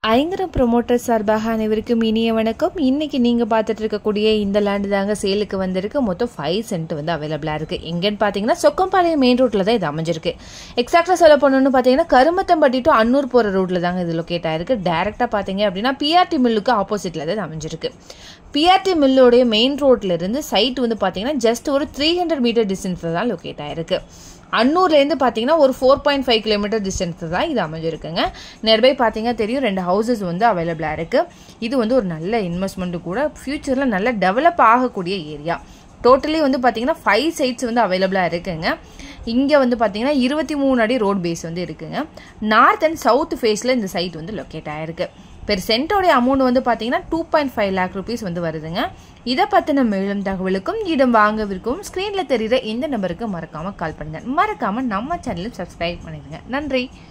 ஐங்கரம் promoter சார்பாக அனைவருக்கும் இனிய வணக்கம் இன்னைக்கு நீங்கள் பார்த்துட்டு இருக்கக்கூடிய இந்த லேண்டு தாங்க சேலுக்கு வந்திருக்கு மொத்தம் ஃபைவ் சென்ட் வந்து அவைலபிளாக இருக்குது எங்கன்னு பார்த்தீங்கன்னா சொக்கம்பாளையம் மெயின் ரோட்டில் தான் இது அமைஞ்சிருக்கு எக்ஸாக்டாக சொல்ல போனோம்னு பார்த்தீங்கன்னா கருமத்தம்பட்டி டு அன்னூர் போகிற ரூட்டில் தாங்க இது லொக்கேட் ஆயிருக்கு டேரெக்டாக பார்த்தீங்க அப்படின்னா பிஆர்டி மில்லுக்கு ஆப்போசிட்டில் தான் இது அமைஞ்சிருக்கு பிஆர்டி மில்லோடைய மெயின் ரோட்ல இருந்து சைட் வந்து பார்த்தீங்கன்னா ஜஸ்ட் ஒரு த்ரீ ஹண்ட்ரட் மீட்டர் டிஸ்டன்ஸில் தான் லொக்கேட் ஆயிருக்கு அன்னூர்லேருந்து பார்த்தீங்கன்னா ஒரு four point five kilometre distance தான் இது அமைஞ்சிருக்குங்க நியர்பை பார்த்தீங்கன்னா தெரியும் ரெண்டு ஹவுசஸ் வந்து அவைலபிளாக இருக்குது இது வந்து ஒரு நல்ல இன்வெஸ்ட்மெண்ட்டு கூட ஃப்யூச்சரில் நல்ல டெவலப் ஆகக்கூடிய ஏரியா டோட்டலி வந்து பார்த்தீங்கன்னா ஃபைவ் சைட்ஸ் வந்து அவைலபிளாக இருக்குங்க இங்கே வந்து பார்த்தீங்கன்னா இருபத்தி மூணு அடி ரோட் பேஸ் வந்து இருக்குங்க நார்த் அண்ட் சவுத் ஃபேஸில் இந்த சைட் வந்து லொக்கேட் ஆயிருக்கு பெர் சென்ட்டோடைய அமௌண்ட் வந்து பார்த்தீங்கன்னா two point five lakh rupees வந்து வருதுங்க இதை பற்றின மேலும் தகவலுக்கும் இடம் வாங்கவிருக்கும் ஸ்க்ரீனில் தெரிகிற இந்த நம்பருக்கு மறக்காமல் கால் பண்ணுங்கள் மறக்காமல் நம்ம சேனலும் சப்ஸ்கிரைப் பண்ணிடுங்க நன்றி